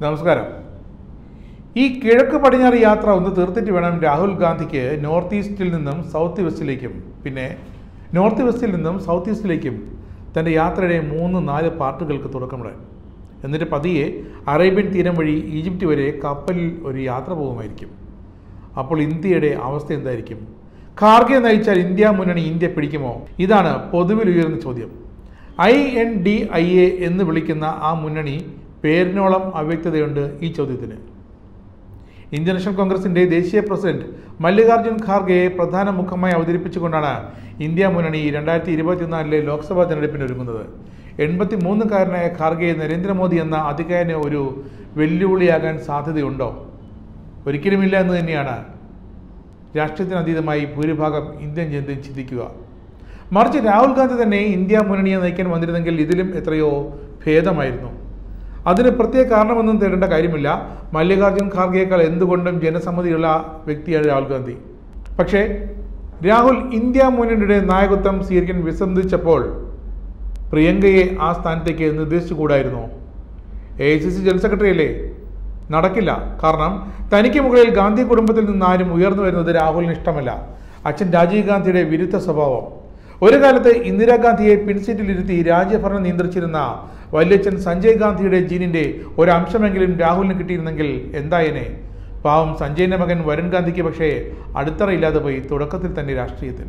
നമസ്കാരം ഈ കിഴക്ക് പടിഞ്ഞാറ് യാത്ര ഒന്ന് തീർത്തിട്ട് വേണം രാഹുൽ ഗാന്ധിക്ക് നോർത്ത് ഈസ്റ്റിൽ നിന്നും സൗത്ത് വെസ്റ്റിലേക്കും പിന്നെ നോർത്ത് വെസ്റ്റിൽ നിന്നും സൗത്ത് ഈസ്റ്റിലേക്കും തൻ്റെ യാത്രയുടെ മൂന്ന് നാല് പാർട്ടുകൾക്ക് തുടക്കമിടാൻ എന്നിട്ട് പതിയെ അറേബ്യൻ തീരം വഴി ഈജിപ്റ്റ് വരെ കപ്പലിൽ ഒരു യാത്ര പോകുമായിരിക്കും അപ്പോൾ ഇന്ത്യയുടെ അവസ്ഥ എന്തായിരിക്കും ഖാർഗെ നയിച്ചാൽ ഇന്ത്യ മുന്നണി ഇന്ത്യ പിടിക്കുമോ ഇതാണ് പൊതുവിൽ ഉയർന്ന ചോദ്യം I N D I A എന്ന് വിളിക്കുന്ന ആ മുന്നണി പേരിനോളം അവ്യക്തതയുണ്ട് ഈ ചോദ്യത്തിന് ഇന്ത്യൻ നാഷണൽ കോൺഗ്രസിന്റെ ദേശീയ പ്രസിഡന്റ് മല്ലികാർജ്ജുൻ ഖാർഗെയെ പ്രധാന മുഖമായി അവതരിപ്പിച്ചുകൊണ്ടാണ് ഇന്ത്യ മുന്നണി രണ്ടായിരത്തി ഇരുപത്തിനാലിലെ ലോക്സഭാ തെരഞ്ഞെടുപ്പിന് ഒരുങ്ങുന്നത് എൺപത്തി മൂന്നുകാരനായ ഖാർഗെ നരേന്ദ്രമോദി എന്ന അധികാരന് ഒരു വെല്ലുവിളിയാകാൻ സാധ്യതയുണ്ടോ ഒരിക്കലുമില്ല എന്ന് തന്നെയാണ് രാഷ്ട്രീയത്തിനതീതമായി ഭൂരിഭാഗം ഇന്ത്യൻ ജനതയും ചിന്തിക്കുക മറിച്ച് രാഹുൽ ഗാന്ധി തന്നെ ഇന്ത്യ മുന്നണിയെ നയിക്കാൻ വന്നിരുന്നെങ്കിൽ ഇതിലും എത്രയോ ഭേദമായിരുന്നു അതിന് പ്രത്യേക കാരണമൊന്നും തേടേണ്ട കാര്യമില്ല മല്ലികാർജ്ജുൻ ഖാർഗെയേക്കാൾ എന്തുകൊണ്ടും ജനസമ്മതിയുള്ള വ്യക്തിയാണ് രാഹുൽ ഗാന്ധി പക്ഷേ രാഹുൽ ഇന്ത്യ മുന്നണിയുടെ നായകത്വം സ്വീകരിക്കാൻ വിസമ്മതിച്ചപ്പോൾ പ്രിയങ്കയെ ആ സ്ഥാനത്തേക്ക് നിർദ്ദേശിച്ചുകൂടായിരുന്നോ A I C C general secretary അല്ലേ നടക്കില്ല കാരണം തനിക്ക് മുകളിൽ ഗാന്ധി കുടുംബത്തിൽ നിന്ന് ആരും ഉയർന്നു വരുന്നത് രാഹുലിന് ഇഷ്ടമല്ല അച്ഛൻ രാജീവ് ഗാന്ധിയുടെ വിരുദ്ധ സ്വഭാവം ഒരു കാലത്ത് ഇന്ദിരാഗാന്ധിയെ പിൻസീറ്റിലിരുത്തി രാജ്യഭരണം നിയന്ത്രിച്ചിരുന്ന വല്യച്ഛൻ സഞ്ജയ് ഗാന്ധിയുടെ ജീനിന്റെ ഒരു അംശമെങ്കിലും രാഹുലിന് കിട്ടിയിരുന്നെങ്കിൽ എന്തായനെ പാവം സഞ്ജയന്റെ മകൻ വരുൺ ഗാന്ധിക്ക് പക്ഷേ അടിത്തറയില്ലാതെ പോയി തുടക്കത്തിൽ തന്നെ രാഷ്ട്രീയത്തിൽ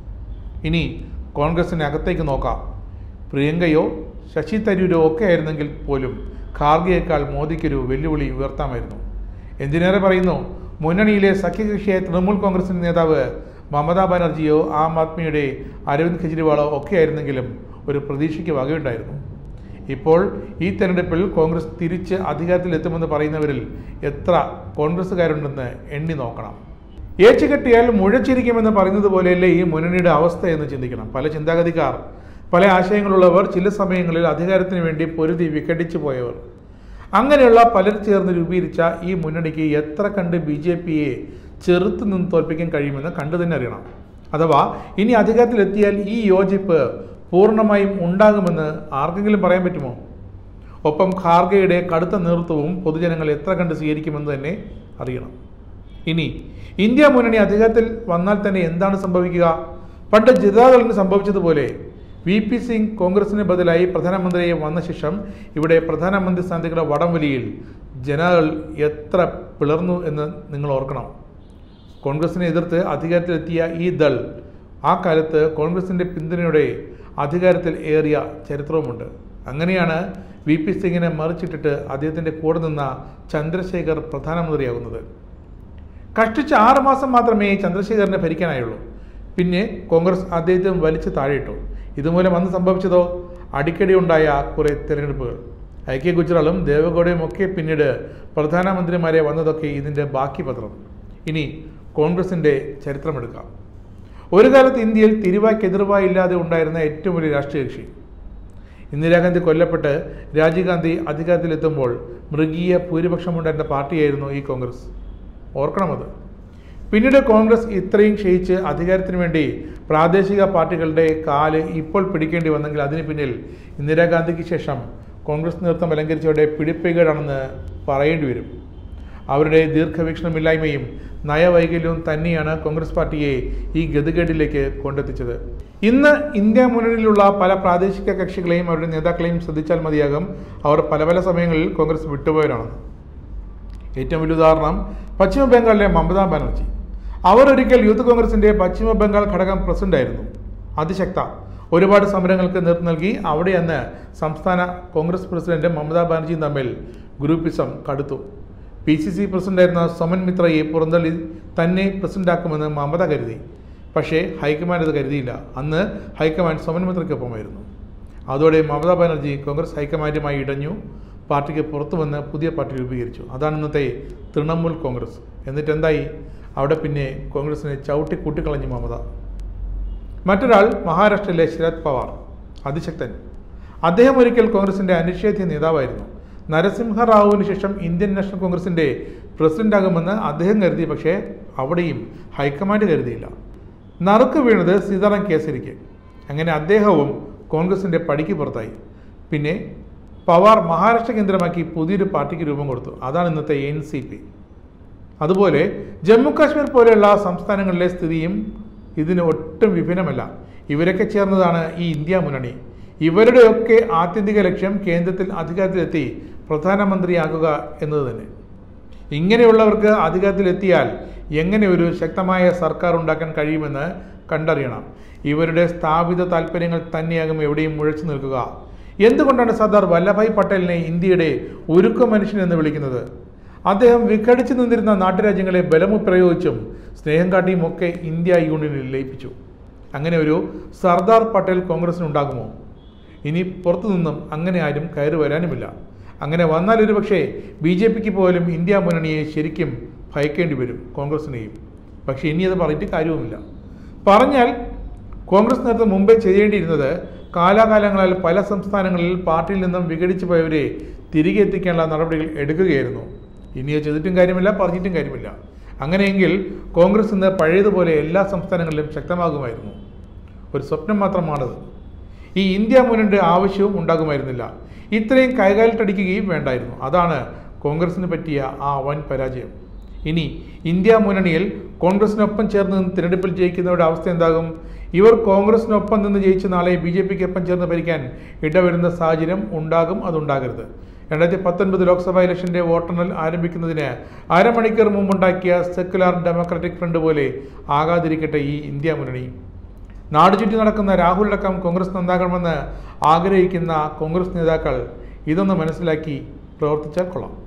ഇനി കോൺഗ്രസിന് അകത്തേക്ക് നോക്കാം പ്രിയങ്കയോ ശശി തരൂരോ ഒക്കെ ആയിരുന്നെങ്കിൽ പോലും ഖാർഗെയേക്കാൾ മോദിക്കൊരു വെല്ലുവിളി ഉയർത്താമായിരുന്നു എന്തിനേറെ പറയുന്നു മുന്നണിയിലെ സഖ്യകക്ഷിയായ തൃണമൂൽ കോൺഗ്രസിന്റെ നേതാവ് മമതാ ബാനർജിയോ ആം ആദ്മിയുടെ അരവിന്ദ് കെജ്രിവാളോ ഒക്കെ ആയിരുന്നെങ്കിലും ഒരു പ്രതീക്ഷയ്ക്ക് വകയുണ്ടായിരുന്നു ഇപ്പോൾ ഈ തെരഞ്ഞെടുപ്പിൽ കോൺഗ്രസ് തിരിച്ച് അധികാരത്തിലെത്തുമെന്ന് പറയുന്നവരിൽ എത്ര കോൺഗ്രസ്സുകാരുണ്ടെന്ന് എണ്ണി നോക്കണം ഏച്ചു കെട്ടിയാൽ മുഴച്ചിരിക്കുമെന്ന് പറയുന്നത് പോലെയല്ലേ ഈ മുന്നണിയുടെ അവസ്ഥ എന്ന് ചിന്തിക്കണം പല ചിന്താഗതിക്കാർ പല ആശയങ്ങളുള്ളവർ ചില സമയങ്ങളിൽ അധികാരത്തിന് വേണ്ടി പൊരുതി വിഘടിച്ചു പോയവർ അങ്ങനെയുള്ള പലർ ചേർന്ന് രൂപീകരിച്ച ഈ മുന്നണിക്ക് എത്ര കണ്ട് ബി ജെ പിയെ ചെറുത്തു നിന്ന് തോൽപ്പിക്കാൻ കഴിയുമെന്ന് കണ്ടു തന്നെ അറിയണം അഥവാ ഇനി അധികാരത്തിലെത്തിയാൽ ഈ യോജിപ്പ് പൂർണ്ണമായും ഉണ്ടാകുമെന്ന് ആർക്കെങ്കിലും പറയാൻ പറ്റുമോ ഒപ്പം ഖാർഗെയുടെ കടുത്ത നേതൃത്വവും പൊതുജനങ്ങൾ എത്ര കണ്ട് സ്വീകരിക്കുമെന്ന് തന്നെ അറിയണം ഇനി ഇന്ത്യ മുന്നണി അധികാരത്തിൽ വന്നാൽ തന്നെ എന്താണ് സംഭവിക്കുക പണ്ട് ജനതാദളിന് സംഭവിച്ചതുപോലെ വി പി സിംഗ് കോൺഗ്രസിന് ബദലായി പ്രധാനമന്ത്രിയെ വന്ന ശേഷം ഇവിടെ പ്രധാനമന്ത്രി സ്ഥാനത്തേക്കുള്ള വടംവലിയിൽ ജനതകൾ എത്ര പിളർന്നു എന്ന് നിങ്ങൾ ഓർക്കണം കോൺഗ്രസിനെ എതിർത്ത് അധികാരത്തിലെത്തിയ ഈ ദൾ ആ കാലത്ത് കോൺഗ്രസിൻ്റെ പിന്തുണയോടെ അധികാരത്തിൽ ഏറിയ ചരിത്രവുമുണ്ട് അങ്ങനെയാണ് വി പി സിംഗിനെ മറിച്ചിട്ടിട്ട് അദ്ദേഹത്തിൻ്റെ കൂടെ നിന്ന ചന്ദ്രശേഖർ പ്രധാനമന്ത്രിയാകുന്നത് കഷ്ടിച്ച് ആറ് മാസം മാത്രമേ ചന്ദ്രശേഖരനെ ഭരിക്കാനായുള്ളൂ പിന്നെ കോൺഗ്രസ് അദ്ദേഹത്തെ വലിച്ചു താഴെയിട്ടു ഇതുമൂലം അന്ന് സംഭവിച്ചതോ അടിക്കടി ഉണ്ടായ കുറെ തിരഞ്ഞെടുപ്പുകൾ ഐ കെ ഗുജറാളും ദേവഗൌഡയും ഒക്കെ പിന്നീട് പ്രധാനമന്ത്രിമാരെ വന്നതൊക്കെ ഇതിൻ്റെ ബാക്കി പത്രം ഇനി കോൺഗ്രസിൻ്റെ ചരിത്രമെടുക്കാം ഒരു കാലത്ത് ഇന്ത്യയിൽ തിരുവായ്ക്കെതിർവായി ഇല്ലാതെ ഉണ്ടായിരുന്ന ഏറ്റവും വലിയ രാഷ്ട്രീയ കക്ഷി ഇന്ദിരാഗാന്ധി കൊല്ലപ്പെട്ട് രാജീവ് ഗാന്ധി അധികാരത്തിലെത്തുമ്പോൾ മൃഗീയ ഭൂരിപക്ഷമുണ്ടായിരുന്ന പാർട്ടിയായിരുന്നു ഈ കോൺഗ്രസ് ഓർക്കണമത് പിന്നീട് കോൺഗ്രസ് ഇത്രയും ക്ഷയിച്ച് അധികാരത്തിന് വേണ്ടി പ്രാദേശിക പാർട്ടികളുടെ കാല് ഇപ്പോൾ പിടിക്കേണ്ടി വന്നെങ്കിൽ അതിന് പിന്നിൽ ഇന്ദിരാഗാന്ധിക്ക് ശേഷം കോൺഗ്രസ് നേതൃത്വം അലങ്കരിച്ചവരുടെ പിടിപ്പുകേടാണെന്ന് പറയേണ്ടി വരും അവരുടെ ദീർഘവീക്ഷണമില്ലായ്മയും നയവൈകല്യവും തന്നെയാണ് കോൺഗ്രസ് പാർട്ടിയെ ഈ ഗതികേടിലേക്ക് കൊണ്ടെത്തിച്ചത് ഇന്ന് ഇന്ത്യ മുന്നണിയിലുള്ള പല പ്രാദേശിക കക്ഷികളെയും അവരുടെ നേതാക്കളെയും ശ്രദ്ധിച്ചാൽ മതിയാകും അവർ പല പല സമയങ്ങളിൽ കോൺഗ്രസ് വിട്ടുപോയവരാണെന്ന് ഏറ്റവും വലിയ ഉദാഹരണം പശ്ചിമ ബംഗാളിലെ മമതാ ബാനർജി അവർ ഒരിക്കൽ യൂത്ത് കോൺഗ്രസിന്റെ പശ്ചിമ ബംഗാൾ ഘടകം പ്രസിഡന്റായിരുന്നു അതിശക്ത ഒരുപാട് സമരങ്ങൾക്ക് നേതൃത്വം നൽകി അവിടെ അന്ന് സംസ്ഥാന കോൺഗ്രസ് പ്രസിഡന്റ് മമതാ ബാനർജിയും തമ്മിൽ ഗ്രൂപ്പിസം കടുത്തു പി സി സി പ്രസിഡന്റായിരുന്ന സോമൻ മിത്രയെ പുറന്തള്ളി തന്നെ പ്രസിഡന്റാക്കുമെന്ന് മമത കരുതി പക്ഷേ ഹൈക്കമാൻഡ് അത് കരുതിയില്ല അന്ന് ഹൈക്കമാൻഡ് സോമൻ മിത്രയ്ക്കൊപ്പമായിരുന്നു അതോടെ മമതാ ബാനർജി കോൺഗ്രസ് ഹൈക്കമാൻഡുമായി ഇടഞ്ഞു പാർട്ടിക്ക് പുറത്തു വന്ന് പുതിയ പാർട്ടി രൂപീകരിച്ചു അതാണ് ഇന്നത്തെ തൃണമൂൽ കോൺഗ്രസ് എന്നിട്ട് എന്തായി അവിടെ പിന്നെ കോൺഗ്രസിനെ ചവിട്ടി കൂട്ടിക്കളഞ്ഞു മമത മറ്റൊരാൾ മഹാരാഷ്ട്രയിലെ ശരത് പവാർ അതിശക്തൻ അദ്ദേഹം ഒരിക്കൽ കോൺഗ്രസിന്റെ അനിഷേധ്യ നേതാവായിരുന്നു നരസിംഹറാവുവിന് ശേഷം ഇന്ത്യൻ നാഷണൽ കോൺഗ്രസിന്റെ പ്രസിഡന്റാകുമെന്ന് അദ്ദേഹം കരുതി പക്ഷേ അവിടെയും ഹൈക്കമാൻഡ് കരുതിയില്ല നറുക്ക് വീണത് സീതാറാം കേസരിക്ക് അങ്ങനെ അദ്ദേഹവും കോൺഗ്രസിന്റെ പടിക്ക് പുറത്തായി പിന്നെ പവാർ മഹാരാഷ്ട്ര കേന്ദ്രമാക്കി പുതിയൊരു പാർട്ടിക്ക് രൂപം കൊടുത്തു അതാണ് ഇന്നത്തെ എൻ സി പി അതുപോലെ ജമ്മു കാശ്മീർ പോലെയുള്ള സംസ്ഥാനങ്ങളിലെ സ്ഥിതിയും ഇതിന് ഒട്ടും വിഭിന്നമല്ല ഇവരൊക്കെ ചേർന്നതാണ് ഈ ഇന്ത്യ മുന്നണി ഇവരുടെയൊക്കെ ആത്യന്തിക ലക്ഷ്യം കേന്ദ്രത്തിൽ അധികാരത്തിലെത്തി പ്രധാനമന്ത്രിയാകുക എന്നത് തന്നെ ഇങ്ങനെയുള്ളവർക്ക് അധികാരത്തിലെത്തിയാൽ എങ്ങനെ ഒരു ശക്തമായ സർക്കാർ ഉണ്ടാക്കാൻ കഴിയുമെന്ന് കണ്ടറിയണം ഇവരുടെ സ്ഥാപിത താല്പര്യങ്ങൾ തന്നെയാകും എവിടെയും മുഴച്ചു നിൽക്കുക എന്തുകൊണ്ടാണ് സർദാർ വല്ലഭായ് പട്ടേലിനെ ഇന്ത്യയുടെ ഉരുക്ക മനുഷ്യൻ എന്ന് വിളിക്കുന്നത് അദ്ദേഹം വിഘടിച്ചു നിന്നിരുന്ന നാട്ടുരാജ്യങ്ങളെ ബലമു പ്രയോഗിച്ചും സ്നേഹം കാട്ടിയും ഒക്കെ ഇന്ത്യ യൂണിയനിൽ ലയിപ്പിച്ചു അങ്ങനെ ഒരു സർദാർ പട്ടേൽ കോൺഗ്രസിനുണ്ടാകുമോ ഇനി പുറത്തു നിന്നും അങ്ങനെ ആരും കയറി വരാനുമില്ല അങ്ങനെ വന്നാൽ ഒരു പക്ഷേ ബി ജെ പിക്ക് പോലും ഇന്ത്യ മുന്നണിയെ ശരിക്കും ഭയക്കേണ്ടി വരും കോൺഗ്രസിനെയും പക്ഷേ ഇനി അത് പറഞ്ഞിട്ട് കാര്യവുമില്ല പറഞ്ഞാൽ കോൺഗ്രസ് നേതൃത്വം മുമ്പേ ചെയ്യേണ്ടിയിരുന്നത് കാലാകാലങ്ങളാൽ പല സംസ്ഥാനങ്ങളിൽ പാർട്ടിയിൽ നിന്നും വിഘടിച്ചു പോയവരെ തിരികെ എത്തിക്കാനുള്ള നടപടികൾ എടുക്കുകയായിരുന്നു ഇനിയോ ചെയ്തിട്ടും കാര്യമില്ല പറഞ്ഞിട്ടും കാര്യമില്ല അങ്ങനെയെങ്കിൽ കോൺഗ്രസ് ഇന്ന് പഴയതുപോലെ എല്ലാ സംസ്ഥാനങ്ങളിലും ശക്തമാകുമായിരുന്നു ഒരു സ്വപ്നം മാത്രമാണത് ഈ ഇന്ത്യ മുന്നണിയുടെ ആവശ്യവും ഉണ്ടാകുമായിരുന്നില്ല ഇത്രയും കൈകാലിട്ടടിക്കുകയും വേണ്ടായിരുന്നു അതാണ് കോൺഗ്രസിന് പറ്റിയ ആ വൻ പരാജയം ഇനി ഇന്ത്യ മുന്നണിയിൽ കോൺഗ്രസിനൊപ്പം ചേർന്ന് നിന്ന് തിരഞ്ഞെടുപ്പിൽ ജയിക്കുന്നവരുടെ അവസ്ഥ എന്താകും ഇവർ കോൺഗ്രസിനൊപ്പം നിന്ന് ജയിച്ച് നാളെ ബി ജെ പിക്കൊപ്പം ചേർന്ന് ഭരിക്കാൻ ഇടവരുന്ന സാഹചര്യം ഉണ്ടാകും അതുണ്ടാകരുത് രണ്ടായിരത്തി പത്തൊൻപത് ലോക്സഭാ ഇലക്ഷന്റെ വോട്ടെണ്ണൽ ആരംഭിക്കുന്നതിന് അരമണിക്കൂർ മുമ്പുണ്ടാക്കിയ സെക്കുലാർ ഡെമോക്രാറ്റിക് ഫ്രണ്ട് പോലെ ആകാതിരിക്കട്ടെ ഈ ഇന്ത്യ മുന്നണി നാട് ചുറ്റി നടക്കുന്ന രാഹുലടക്കം കോൺഗ്രസ് നന്നാകണമെന്ന് ആഗ്രഹിക്കുന്ന കോൺഗ്രസ് നേതാക്കൾ ഇതൊന്ന് മനസ്സിലാക്കി പ്രവർത്തിച്ചാൽ കൊള്ളാം